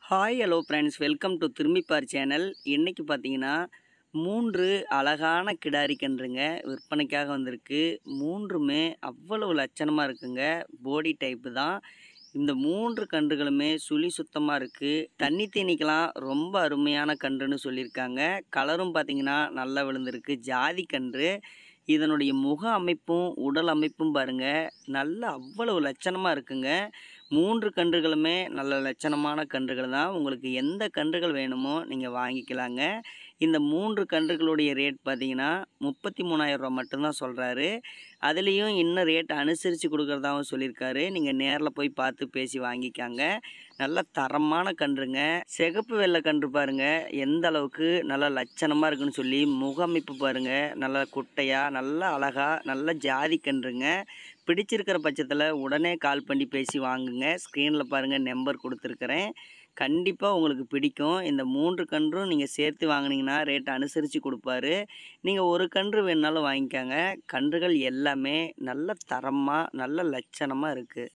hi hello friends welcome to Thirumbippar channel இன்றைக்கி பார்த்தீங்கன்னா மூன்று அழகான கிடாரி கன்றுங்க விற்பனைக்காக வந்திருக்கு மூன்றுமே அவ்வளவு லட்சணமாக இருக்குங்க போடி டைப்பு தான் இந்த மூன்று கன்றுகளுமே சுழி சுத்தமாக இருக்குது தண்ணி தீனிக்கெலாம் ரொம்ப அருமையான கன்றுன்னு சொல்லியிருக்காங்க கலரும் பார்த்தீங்கன்னா நல்லா விழுந்திருக்கு ஜாதி கன்று இதனுடைய முக அமைப்பும் உடல் அமைப்பும் பாருங்கள் நல்ல அவ்வளவு லட்சணமாக இருக்குங்க மூன்று கன்றுகளுமே நல்ல லட்சணமான கன்றுகள் தான் உங்களுக்கு எந்த கன்றுகள் வேணுமோ நீங்கள் வாங்கிக்கலாங்க இந்த மூன்று கன்றுகளுடைய ரேட் பார்த்தீங்கன்னா முப்பத்தி மூணாயிரரூவா மட்டும்தான் சொல்கிறாரு அதுலேயும் இன்னும் ரேட் அனுசரித்து கொடுக்குறதாகவும் சொல்லியிருக்காரு நீங்கள் நேரில் போய் பார்த்து பேசி வாங்கிக்காங்க நல்ல தரமான கன்றுங்க சிகப்பு வெள்ளை கன்று பாருங்கள் எந்த அளவுக்கு நல்ல லட்சணமாக இருக்குன்னு சொல்லி முகமைப்பு பாருங்கள் நல்ல குட்டையாக நல்ல அழகாக நல்ல ஜாதி கன்றுங்க பிடிச்சிருக்கிற பட்சத்தில் உடனே கால் பண்ணி பேசி வாங்குங்க ஸ்க்ரீனில் பாருங்கள் நம்பர் கொடுத்துருக்குறேன் கண்டிப்பாக உங்களுக்கு பிடிக்கும் இந்த மூன்று கன்றும் நீங்கள் சேர்த்து வாங்கினீங்கன்னா ரேட் அனுசரித்து கொடுப்பாரு நீங்கள் ஒரு கன்று வேணுனாலும் வாங்கிக்கோங்க கன்றுகள் எல்லாமே நல்ல தரமாக நல்ல லட்சணமாக இருக்குது